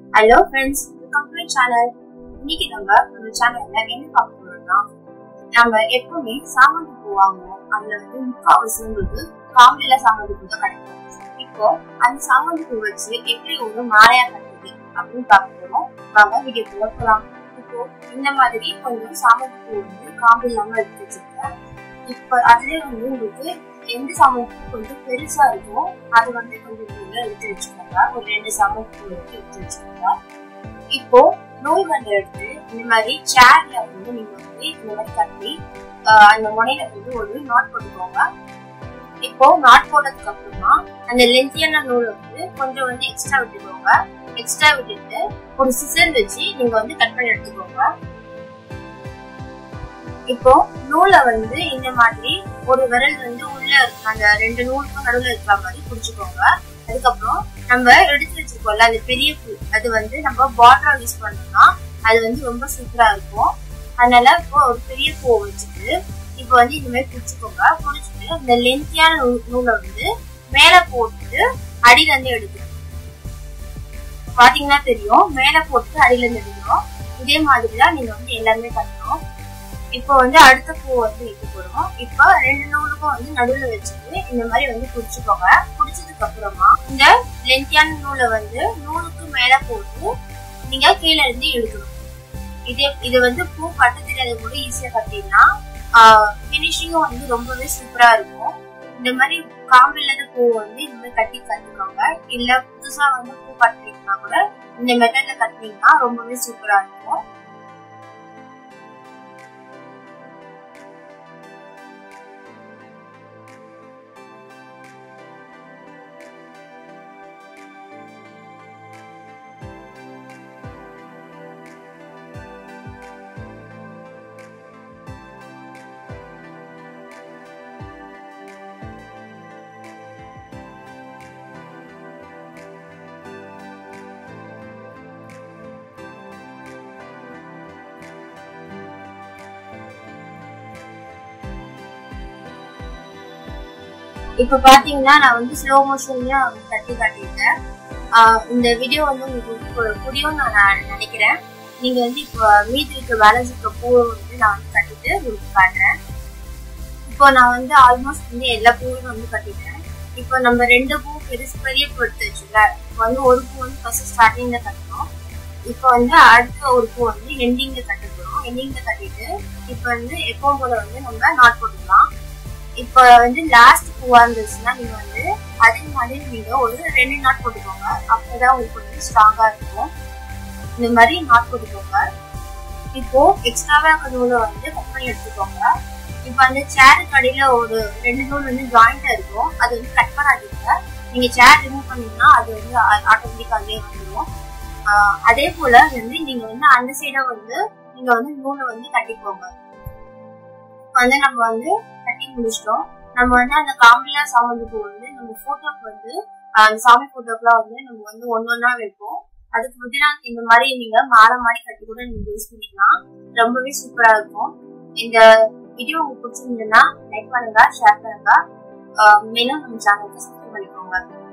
hello friends welcome to channel இன்னைக்கு நம்ம நம்ம சேனல்ல என்ன பார்க்க போறோம்னா நம்ம எப்பவுமே சாமந்தி பூ வாங்குவோம் அதுல வந்து முக்காவாசி உங்களுக்கு காம்பில சாமந்தி பூ தான் கிடைக்கும் இப்போ அந்த சாமந்தி பூ வச்சு எப்படி ஒரு மாலையா கட்டுறது அப்படின்னு பார்க்க போறோம் வாங்க வீடியோக்குள்ள போலாம் இப்போ இந்த மாதிரி கொஞ்சம் சாமந்தி பூ வந்து காம்பு இல்லாம எடுத்து வச்சிருக்கேன் இப்போ அதுலயே வந்து உங்களுக்கு எந்த சாமந்தி பூ கொஞ்சம் பெருசா இருக்கோ அது வந்து கொஞ்சம் நீங்க எடுத்து வச்சுக்கோங்க ஒரு ரெண்டு சாமந்தி பூ எடுத்து எடுத்து வச்சுக்கோங்க இப்போ நூல் வந்து எடுத்து இந்த மாதிரி சேர்ல வந்து நீங்க வந்து இந்த மாதிரி கட்டி ஆஹ் அந்த முனையில வந்து ஒரு நாட் போட்டுக்கோங்க இப்போ நாட் போட்டதுக்கு அப்புறமா அந்த லென்த்தியான நூல் வந்து கொஞ்சம் வந்து எக்ஸ்ட்ரா விட்டுக்கோங்க எக்ஸ்ட்ரா விட்டுட்டு ஒரு சிசர் வச்சு நீங்க வந்து கட் பண்ணி எடுத்துக்கோங்க இப்போ நூலை வந்து இந்த மாதிரி ஒரு விரல் வந்து உள்ள இருக்கு அந்த ரெண்டு நூலுக்கும் நடுவுல இருக்கிற மாதிரி புடிச்சுக்கோங்க அதுக்கப்புறம் நம்ம எடுத்து வச்சிருக்கோம்ல அந்த பெரிய பூ அது வந்து நம்ம பார்டர் யூஸ் பண்ணோம்னா அது வந்து ரொம்ப சூப்பரா இருக்கும் அதனால இப்போ ஒரு பெரிய பூ வச்சுட்டு இப்போ வந்து இந்த மாதிரி புடிச்சுக்கோங்க புடிச்சிட்டு இந்த லென்த்தியான நூலை வந்து மேல போட்டு அடியில இருந்து எடுக்கணும் பாத்தீங்கன்னா தெரியும் மேல போட்டு அடியில இருந்து எடுக்கணும் இதே மாதிரிதான் நீங்க வந்து எல்லாருமே பண்ணணும் இப்போ வந்து அடுத்த பூ வந்து வைக்க போறோம் இப்போ ரெண்டு நூலுக்கும் வந்து நடுவுல வச்சுட்டு இந்த மாதிரி வந்து புடிச்சுக்கோங்க புடிச்சதுக்கு அப்புறமா இந்த லென்த்தியான நூலை வந்து நூலுக்கு மேல போட்டு நீங்க கீழே இருந்து இழுக்கணும் இது இது வந்து பூ கட்ட தெரியாத கூட ஈஸியா கட்டிடலாம் பினிஷிங்கும் வந்து ரொம்பவே சூப்பரா இருக்கும் இந்த மாதிரி காம்பு இல்லாத பூ வந்து இந்த மாதிரி கட்டி கத்துக்கோங்க இல்ல புதுசா வந்து பூ கட்டுறீங்கன்னா கூட இந்த மெத்தட்ல கட்டினீங்கன்னா ரொம்பவே சூப்பரா இருக்கும் இப்ப பாத்தீங்கன்னா நான் வந்து ஸ்லோ மோஷன்லயும் வந்து கட்டி காட்டியிருக்கேன் ஆஹ் இந்த வீடியோ வந்து உங்களுக்கு பு- புரியும்னு நான் நினைக்கிறேன் நீங்க வந்து இப்போ மீதி இருக்க பேலன்ஸ் இருக்க பூவை வந்து நான் வந்து கட்டிட்டு உங்களுக்கு காட்டுறேன் இப்போ நான் வந்து ஆல்மோஸ்ட் வந்து எல்லா பூவும் வந்து கட்டிட்டேன் இப்போ நம்ம ரெண்டு பூ பெருசு பெரிய பூ எடுத்து வச்சுல இப்போ வந்து ஒரு பூ வந்து ஃபர்ஸ்ட் ஸ்டார்டிங்ல கட்டணும் இப்போ வந்து அடுத்த ஒரு பூ வந்து எண்டிங்ல கட்ட போறோம் எண்டிங்ல கட்டிட்டு இப்போ வந்து எப்பவும் போல வந்து நம்ம நாட் போட்டுக்கலாம் இப்போ வந்து லாஸ்ட் பூவா இருந்துச்சுன்னா நீங்க வந்து அதே மாதிரி நீங்க ஒரு ரெண்டு நாட் போட்டுக்கோங்க அப்பதான் உங்களுக்கு வந்து ஸ்ட்ராங்கா இருக்கும் இந்த மாதிரி நாட் போட்டுக்கோங்க இப்போ எக்ஸ்ட்ராவா இருக்க நூலை வந்து கட் பண்ணி எடுத்துக்கோங்க இப்போ அந்த சேருக்கு அடியில ஒரு ரெண்டு நூல் வந்து ஜாயிண்டா இருக்கும் அது வந்து கட் பண்ணாதீங்க நீங்க சேர் ரிமூவ் பண்ணீங்கன்னா அது வந்து ஆட்டோமேட்டிக்கா அதுலயே வந்துடும் ஆஹ் அதே போல வந்து நீங்க வந்து அந்த சைட வந்து நீங்க வந்து நூலை வந்து கட்டிக்கோங்க இப்போ வந்து நம்ம வந்து கட்டி முடிச்சிட்டோம் நம்ம வந்து அந்த காம்பிலா சாமந்தி பூ வந்து நம்ம போட்டோக்கு வந்து ஆஹ் அந்த சாமி போட்டோக்குலாம் வந்து நம்ம வந்து ஒன்னு ஒன்னா வைப்போம் அதுக்கு பதிலா இந்த மாதிரி நீங்க மாலை மாதிரி கட்டி கூட நீங்க யூஸ் பண்ணிக்கலாம் ரொம்பவே சூப்பரா இருக்கும் இந்த வீடியோ உங்களுக்கு பிடிச்சிருந்ததுன்னா லைக் பண்ணுங்க ஷேர் பண்ணுங்க ஆஹ் மேலும் நம்ம சேனலுக்கு சப்ஸ்கிரைப் பண்ணிக்கோங்க